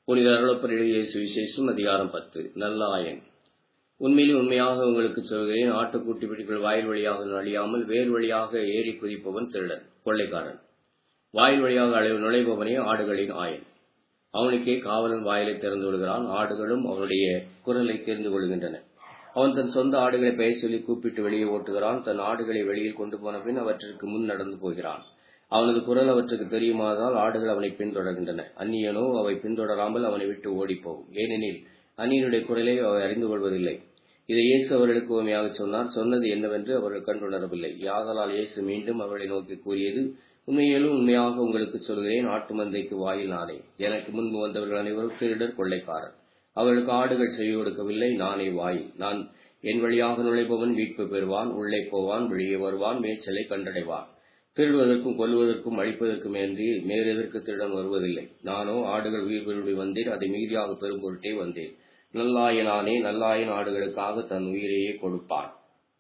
புனித அருளப்பர் எழுதிய சுவிசேஷம் அதிகாரம் பத்து நல்ல ஆயன் உண்மையிலும் உண்மையாக உங்களுக்கு சொல்கிறேன் ஆட்டுக்குட்டி பிடிக்குள் வாயில் வழியாக நழியாமல் வேர் வழியாக ஏறி குதிப்பவன் திருடன் கொள்ளைக்காரன் வாயில் வழியாக அழைவு நுழைபவனே ஆடுகளின் ஆயன் அவனுக்கே காவலன் வாயிலை திறந்து விடுகிறான் ஆடுகளும் அவனுடைய குரலை தெரிந்து கொள்கின்றன அவன் தன் சொந்த ஆடுகளை பெயர் சொல்லி கூப்பிட்டு வெளியே ஓட்டுகிறான் தன் ஆடுகளை வெளியில் கொண்டு போன பின் அவற்றிற்கு முன் நடந்து போகிறான் அவனது குரல் அவற்றுக்கு தெரியுமானால் ஆடுகள் அவனை பின்தொடர்கின்றன அந்நியனோ அவை பின்தொடராமல் அவனை விட்டு ஓடிப்போகும் ஏனெனில் அந்நியனுடைய குரலை அவை அறிந்து கொள்வதில்லை இதை இயேசு அவர்களுக்கு உண்மையாக சொன்னார் சொன்னது என்னவென்று அவர்கள் கண்டுணரவில்லை யாதலால் இயேசு மீண்டும் அவர்களை நோக்கி கூறியது உண்மையிலும் உண்மையாக உங்களுக்கு சொல்கிறேன் ஆட்டு மந்தைக்கு வாயில் நானே எனக்கு முன்பு வந்தவர்கள் அனைவரும் திருடர் கொள்ளைக்காரர் அவர்களுக்கு ஆடுகள் செய்து கொடுக்கவில்லை நானே வாயில் நான் என் வழியாக நுழைபவன் மீட்பு பெறுவான் உள்ளே போவான் வெளியே வருவான் மேய்ச்சலை கண்டடைவான் திருடுவதற்கும் கொல்வதற்கும் அழிப்பதற்கும் என்று மேலெதற்கு திருடன் வருவதில்லை நானோ ஆடுகள் உயிர் பெருடி வந்தேன் அதை மீதியாக பெரும் பொருட்டே வந்தேன் நல்லாயனானே நல்லாயன் ஆடுகளுக்காக தன் உயிரையே கொடுப்பான்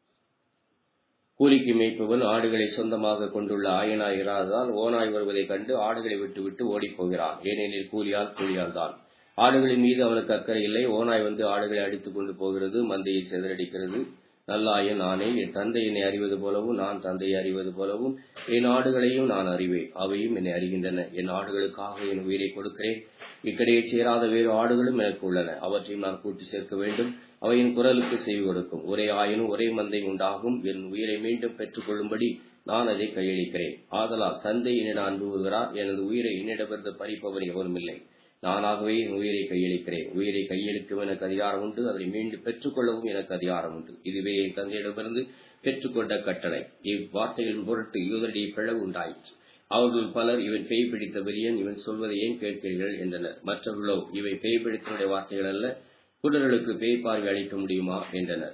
கூலிக்கு மேய்ப்பவன் ஆடுகளை சொந்தமாக கொண்டுள்ள ஆயனாய் இராததால் ஓனாய் வருவதைக் கண்டு ஆடுகளை விட்டுவிட்டு ஓடிப்போகிறான் ஏனெனில் கூலியால் கூலியால் தான் ஆடுகளின் மீது அவனுக்கு அக்கறை இல்லை ஓனாய் வந்து ஆடுகளை அடித்துக் கொண்டு போகிறது மந்தையை சிதறடிக்கிறது நல்லாயன் நானே என் தந்தை என்னை அறிவது போலவும் நான் தந்தையை அறிவது போலவும் என் ஆடுகளையும் நான் அறிவேன் அவையும் என்னை அறிகின்றன என் ஆடுகளுக்காக என் உயிரை கொடுக்கிறேன் இக்கடையை சேராத வேறு ஆடுகளும் எனக்கு உள்ளன அவற்றையும் நான் கூட்டி சேர்க்க வேண்டும் அவை என் குரலுக்கு செய்து கொடுக்கும் ஒரே ஆயனும் ஒரே மந்தை உண்டாகும் என் உயிரை மீண்டும் பெற்றுக் கொள்ளும்படி நான் அதை கையளிக்கிறேன் ஆதலால் தந்தை என்னிடம் அன்பு வருகிறார் எனது உயிரை என்னிடமிருந்து பறிப்பவர் எவரும் இல்லை நானாகவே என் உயிரை கையளிக்கிறேன் உயிரை கையளிக்கவும் எனக்கு அதிகாரம் உண்டு அதை மீண்டும் பெற்றுக்கொள்ளவும் எனக்கு அதிகாரம் உண்டு இதுவே என் தந்தையிடமிருந்து பெற்றுக்கொண்ட கட்டளை இவ்வார்த்தைகளின் பொருட்டு யூதரிடையே பிளவு உண்டாயிற்று அவர்கள் பலர் இவன் பேய் பிடித்த விரியன் இவன் சொல்வதை ஏன் கேட்கிறீர்கள் என்றனர் மற்றவர்களோ இவை பேய் பிடித்தனுடைய வார்த்தைகள் அல்ல குடர்களுக்கு பேய் பார்வை அளிக்க முடியுமா என்றனர்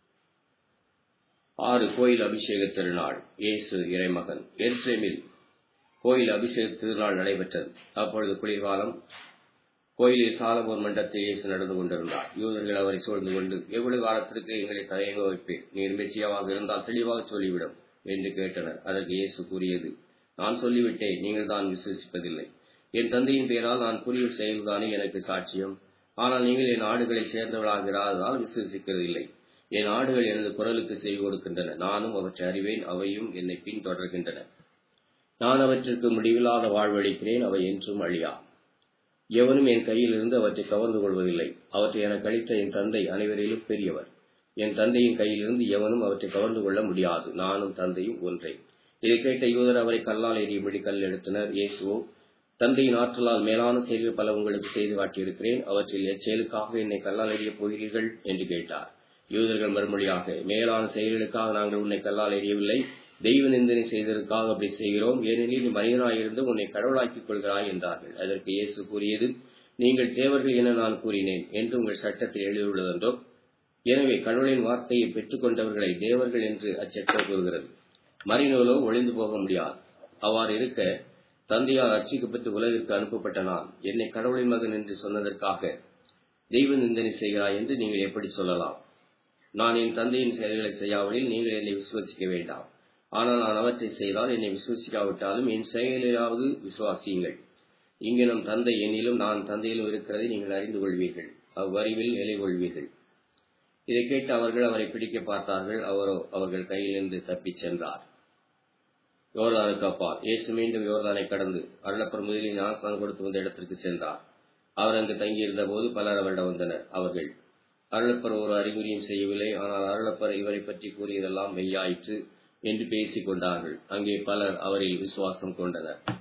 ஆறு கோயில் அபிஷேக திருநாள் இயேசு இறைமகன் எருசலேமில் கோயில் அபிஷேக திருநாள் நடைபெற்றது அப்பொழுது குளிர்காலம் கோயிலில் சாலமோன் மண்டத்தில் இயேசு நடந்து கொண்டிருந்தார் யூதர்கள் அவரை சூழ்ந்து கொண்டு எவ்வளவு காலத்திற்கு எங்களை தயங்க வைப்பேன் நீர் மெச்சியாவாக இருந்தால் தெளிவாக சொல்லிவிடும் என்று கேட்டனர் அதற்கு இயேசு கூறியது நான் சொல்லிவிட்டேன் நீங்கள் தான் விசுவசிப்பதில்லை என் தந்தையின் பெயரால் நான் புரியும் செயல்தானே எனக்கு சாட்சியம் ஆனால் நீங்கள் என் ஆடுகளை சேர்ந்தவர்களாக இராததால் விசுவசிக்கிறதில்லை என் ஆடுகள் எனது குரலுக்கு செய்து கொடுக்கின்றன நானும் அவற்றை அறிவேன் அவையும் என்னை பின்தொடர்கின்றன நான் அவற்றிற்கு முடிவில்லாத வாழ்வழிக்கிறேன் அவை என்றும் அழியா எவனும் என் கையில் இருந்து அவற்றை கவர்ந்து கொள்வதில்லை அவற்றை எனக்கு அளித்த என் தந்தை அனைவரிலும் பெரியவர் என் தந்தையின் கையிலிருந்து எவனும் அவற்றை கவர்ந்து கொள்ள முடியாது நானும் தந்தையும் ஒன்றே இதை கேட்ட யூதர் அவரை கல்லால் எறியும்படி கல் எடுத்தனர் இயேசுவோ தந்தையின் ஆற்றலால் மேலான செயல்கள் பல உங்களுக்கு செய்து காட்டியிருக்கிறேன் அவற்றில் எச்செயலுக்காக என்னை கல்லால் எறியப் போகிறீர்கள் என்று கேட்டார் யூதர்கள் மறுமொழியாக மேலான செயல்களுக்காக நாங்கள் உன்னை கல்லால் எறியவில்லை தெய்வ நிந்தனை செய்ததற்காக அப்படி செய்கிறோம் ஏனெனில் நீ மனிதனாயிருந்து உன்னை கடவுளாக்கிக் கொள்கிறாய் என்றார்கள் அதற்கு இயேசு கூறியது நீங்கள் தேவர்கள் என நான் கூறினேன் என்று உங்கள் சட்டத்தில் எழுதியுள்ளதென்றோ எனவே கடவுளின் வார்த்தையை பெற்றுக்கொண்டவர்களை தேவர்கள் என்று அச்சட்டம் கூறுகிறது மறைநூலோ ஒளிந்து போக முடியாது அவ்வாறு இருக்க தந்தையால் அர்ச்சிக்கப்பட்டு உலகிற்கு அனுப்பப்பட்ட நான் என்னை கடவுளின் மகன் என்று சொன்னதற்காக தெய்வ நிந்தனை செய்கிறாய் என்று நீங்கள் எப்படி சொல்லலாம் நான் என் தந்தையின் செயல்களை செய்யாவிடில் நீங்கள் என்னை விசுவசிக்க வேண்டாம் ஆனால் நான் அவற்றை செய்தால் என்னை விசுவசிக்காவிட்டாலும் என் செயலிலாவது விசுவாசியுங்கள் இங்கு நம் தந்தை என்னிலும் நான் தந்தையிலும் இருக்கிறதை நீங்கள் அறிந்து கொள்வீர்கள் அவ்வறிவில் நிலை கொள்வீர்கள் இதை கேட்டு அவர்கள் அவரை பிடிக்க பார்த்தார்கள் அவரோ அவர்கள் கையிலிருந்து தப்பிச் சென்றார் யோர்தானுக்கு அப்பால் இயேசு மீண்டும் யோர்தானை கடந்து அருளப்பர் முதலில் ஞானஸ்தானம் கொடுத்து வந்த இடத்திற்கு சென்றார் அவர் அங்கு தங்கியிருந்த போது பலர் அவரிடம் வந்தனர் அவர்கள் அருளப்பர் ஒரு அறிகுறியும் செய்யவில்லை ஆனால் அருளப்பர் இவரை பற்றி கூறியதெல்லாம் மெய்யாயிற்று என்று பேசிக் கொண்டார்கள் அங்கே பலர் அவரில் விசுவாசம் கொண்டனர்